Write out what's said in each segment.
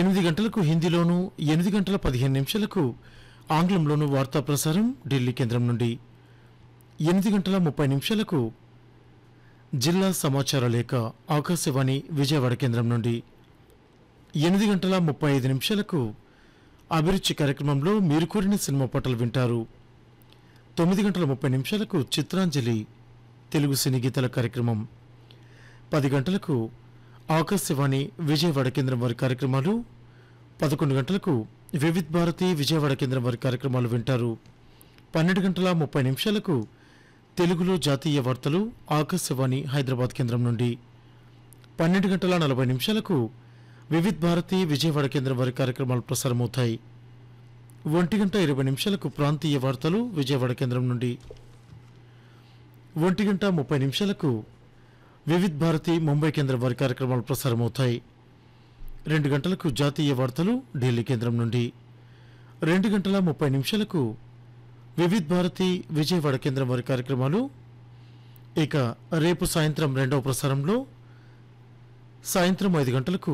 ఎనిమిది గంటలకు హిందీలోను ఎనిమిది గంటల పదిహేను నిమిషాలకు ఆంగ్లంలోను వార్తా ప్రసారం ఢిల్లీ కేంద్రం నుండి ఎనిమిది గంటల ముప్పై నిమిషాలకు జిల్లా సమాచార లేఖ ఆకాశవాణి విజయవాడ కేంద్రం నుండి ఎనిమిది గంటల ముప్పై ఐదు నిమిషాలకు అభిరుచి కార్యక్రమంలో మీరు కోరిన సినిమా పాటలు వింటారు తొమ్మిది గంటల ముప్పై నిమిషాలకు చిత్రాంజలి తెలుగు సినీ గీతాల కార్యక్రమం పది గంటలకు ఆకాశవాణి విజయవాడ కేంద్రం వారి కార్యక్రమాలు పదకొండు గంటలకు వివిధ్ భారతి విజయవాడ కేంద్రం వారి కార్యక్రమాలు వింటారు పన్నెండు గంటల ముప్పై నిమిషాలకు తెలుగులో జాతీయ వార్తలు ఆకాశవాణి హైదరాబాద్ కేంద్రం నుండి పన్నెండు గంటల నలభై నిమిషాలకు వివిధ్ భారతి విజయవాడ కేంద్రం వారి కార్యక్రమాలు ప్రసారమవుతాయి ఒంటి గంట ఇరవై నిమిషాలకు ప్రాంతీయ వార్తలు విజయవాడ కేంద్రం నుండి ఒంటి గంట ముప్పై నిమిషాలకు వివిధ్ భారతి ముంబై కేంద్రం వారి కార్యక్రమాలు ప్రసారమవుతాయి రెండు గంటలకు జాతీయ వార్తలు ఢిల్లీ కేంద్రం నుండి రెండు గంటల ముప్పై నిమిషాలకు వివిధ్ భారతి విజయవాడ కేంద్రం వారి కార్యక్రమాలు ఇక రేపు సాయంత్రం రెండవ ప్రసారంలో సాయంత్రం ఐదు గంటలకు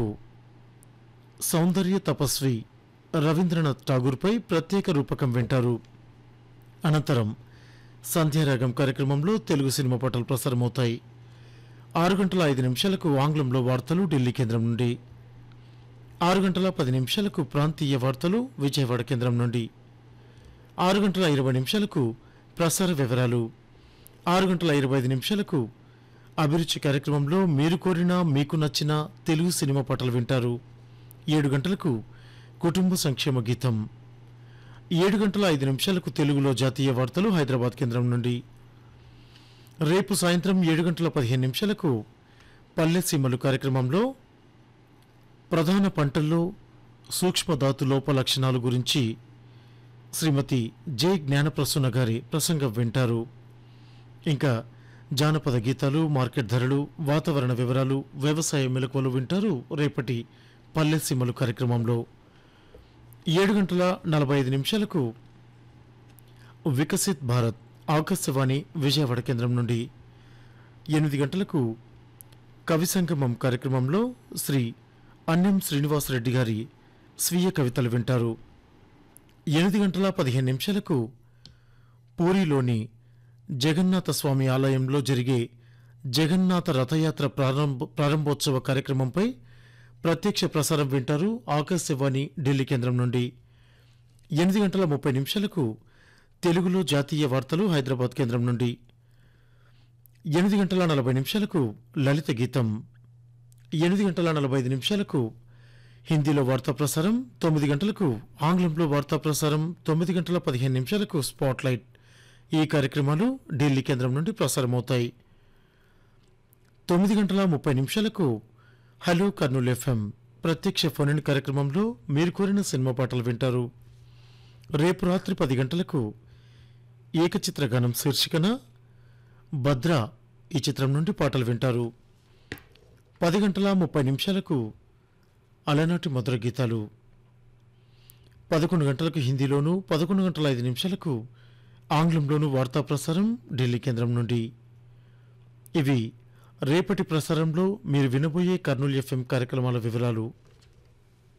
సౌందర్య తపస్వి రవీంద్రనాథ్ ఠాగూర్పై ప్రత్యేక రూపకం వింటారు అనంతరం సంధ్యారాగం కార్యక్రమంలో తెలుగు సినిమా పాటలు ప్రసారమవుతాయి ఆరు గంటల ఐదు నిమిషాలకు ఆంగ్లంలో వార్తలు ఢిల్లీ కేంద్రం నుండి ఆరు గంటల పది నిమిషాలకు ప్రాంతీయ వార్తలు విజయవాడ కేంద్రం నుండి ఆరు గంటల ఇరవై నిమిషాలకు ప్రసార వివరాలు ఆరు గంటల ఇరవై ఐదు నిమిషాలకు అభిరుచి కార్యక్రమంలో మీరు కోరిన మీకు నచ్చిన తెలుగు సినిమా పాటలు వింటారు ఏడు గంటలకు కుటుంబ సంక్షేమ గీతం ఏడు గంటల ఐదు నిమిషాలకు తెలుగులో జాతీయ వార్తలు హైదరాబాద్ కేంద్రం నుండి రేపు సాయంత్రం ఏడు గంటల పదిహేను నిమిషాలకు పల్లె సీమలు కార్యక్రమంలో ప్రధాన పంటల్లో సూక్ష్మధాతు లోప లక్షణాలు గురించి శ్రీమతి జె జ్ఞానప్రసూన గారి ప్రసంగం వింటారు ఇంకా జానపద గీతాలు మార్కెట్ ధరలు వాతావరణ వివరాలు వ్యవసాయ మెలకువలు వింటారు రేపటి పల్లె సీమలు కార్యక్రమంలో ఏడు గంటల నలభై ఐదు నిమిషాలకు వికసిత్ భారత్ ఆకాశవాణి విజయవాడ కేంద్రం నుండి ఎనిమిది గంటలకు కవి సంగమం కార్యక్రమంలో శ్రీ అన్నం శ్రీనివాసరెడ్డి గారి స్వీయ కవితలు వింటారు ఎనిమిది గంటల పదిహేను నిమిషాలకు పూరిలోని జగన్నాథ స్వామి ఆలయంలో జరిగే జగన్నాథ రథయాత్ర ప్రారంభ ప్రారంభోత్సవ కార్యక్రమంపై ప్రత్యక్ష ప్రసారం వింటారు ఆకాశవాణి ఢిల్లీ కేంద్రం నుండి ఎనిమిది గంటల ముప్పై నిమిషాలకు తెలుగులో జాతీయ వార్తలు హైదరాబాద్ కేంద్రం నుండి ఎనిమిది గంటల నలభై నిమిషాలకు లలిత గీతం ఎనిమిది గంటల నలభై ఐదు నిమిషాలకు హిందీలో వార్తా ప్రసారం తొమ్మిది గంటలకు ఆంగ్లంలో వార్తా ప్రసారం తొమ్మిది గంటల పదిహేను నిమిషాలకు స్పాట్లైట్ ఈ కార్యక్రమాలు ఢిల్లీ కేంద్రం నుండి ప్రసారమవుతాయి తొమ్మిది గంటల ముప్పై నిమిషాలకు హలో కర్నూలు ఎఫ్ఎం ప్రత్యక్ష ఫోన్ ఇన్ కార్యక్రమంలో మీరు కోరిన సినిమా పాటలు వింటారు రేపు రాత్రి పది గంటలకు ఏకచిత్ర గానం శీర్షికన భద్ర ఈ చిత్రం నుండి పాటలు వింటారు పది గంటల ముప్పై నిమిషాలకు అలనాటి మధుర గీతాలు పదకొండు గంటలకు హిందీలోను పదకొండు గంటల ఐదు నిమిషాలకు ఆంగ్లంలోను వార్తా ప్రసారం ఢిల్లీ కేంద్రం నుండి ఇవి రేపటి ప్రసారంలో మీరు వినబోయే కర్నూలు ఎఫ్ఎం కార్యక్రమాల వివరాలు